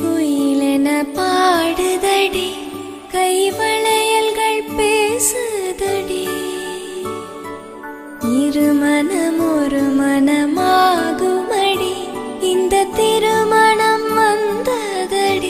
குயிலென பாடுதடி கைவளையல்கள் பேசுதடி இரு மனம் ஒரு மனமாகுமடி இந்த திருமணம் வந்ததடி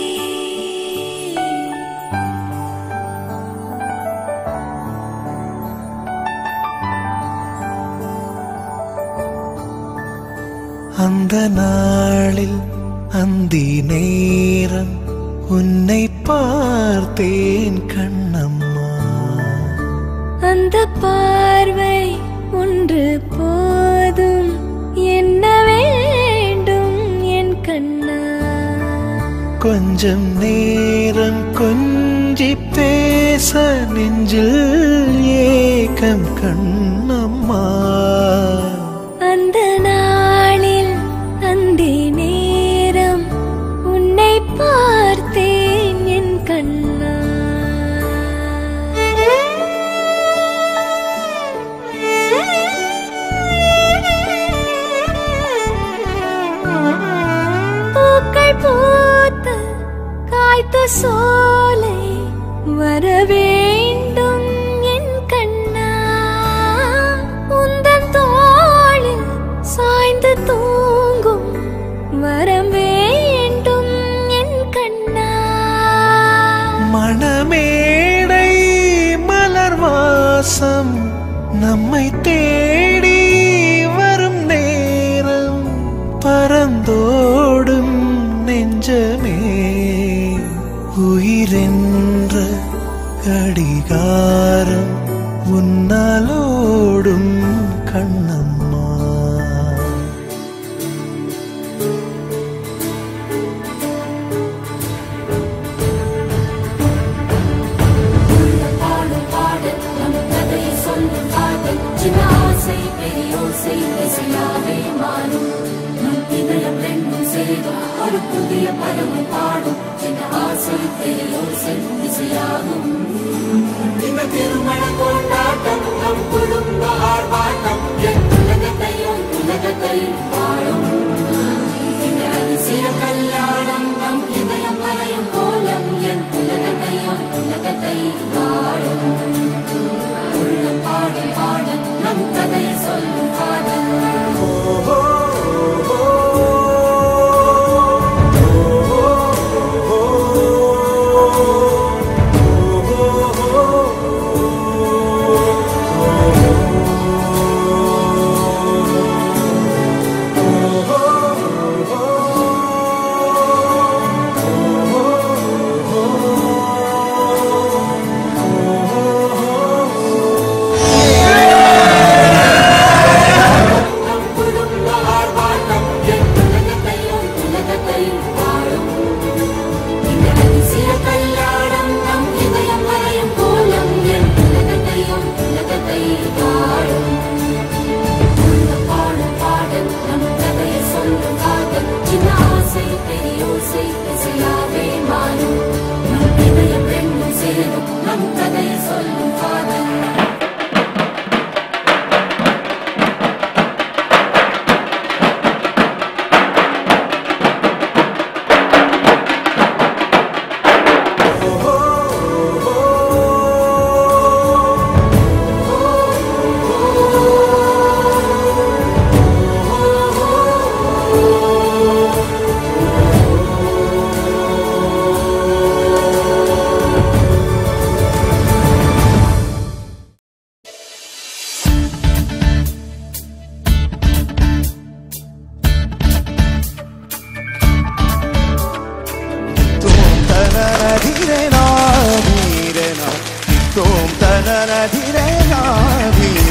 அந்த நாளில் அந்தி நேரம் உன்னை பார்த்தேன் கண்ணம்மா அந்த பார்வை ஒன்று போதும் என்ன வேண்டும் என் கண்ணா கொஞ்சம் நேரம் கொஞ்சி பேச நெஞ்சில் ஏக்கம் கண்ணம்மா அந்த நாளில் அந்தி நேரம் உன்னை பார்த்தேன் என் கண்ணா பூக்கள் பூத்த காய்த்த சோலை வர வேண்டும் என் கண்ணா உந்தன் தோளில் சாய்ந்து தூங்கும் வரம் வேண்டும் என் கண்ணா மணமேடை மலர் வாசம் நம்மை தேடி வரும் நேரம் பறந்தோடும் நெஞ்சமே உயிரென்ற கடிகாரம் உன்னாலோடும் கண்ணம்மா பாடும் பாடல் நம் கதையை சொல்லும் காதல் சின்ன ஆசை பெரியோசை இசையாவே மாறும் நம் இதயம் ரெண்டும் சேரும் ஒரு புதிய பருவம் பாடும் சின்ன ஆசை பெரியோசை இசையாகும் இந்த திருமண கொண்டாட்டம் நம் குடும்ப ஆர்ப்பாட்டம் என் உலகத்தையும் உலகத்தையும் வாழும் இந்த அதிசய கல்யாணம் நம் இதயம் வரையும் கோலம் என் உலகத்தையும் உலகத்தை வாழும் உள்ளம் பாடும் பாடல் நம் கதையை சொல்லும் காதல் நம் குடும்ப ஆர்ப்பாட்டம் என் உலகத்தையும் உலகத்தையும் வாழும் இந்த அதிசய கல்யாணம் நம் இதயம் வரையும் கோலம் என் உலகத்தையும் உலகத்தை வாழும் உள்ளம் பாடும் பாடல் நம் கதையை சொல்லும் காதல் சின்ன ஆசை பெரியோசை இசையாவே மாறும் நம் இதயம் ரெண்டும் சேரும் நம் கதையை சொல்லும் காதல் Tom tanana dhire na dhire na Tom tanana dhire na dhire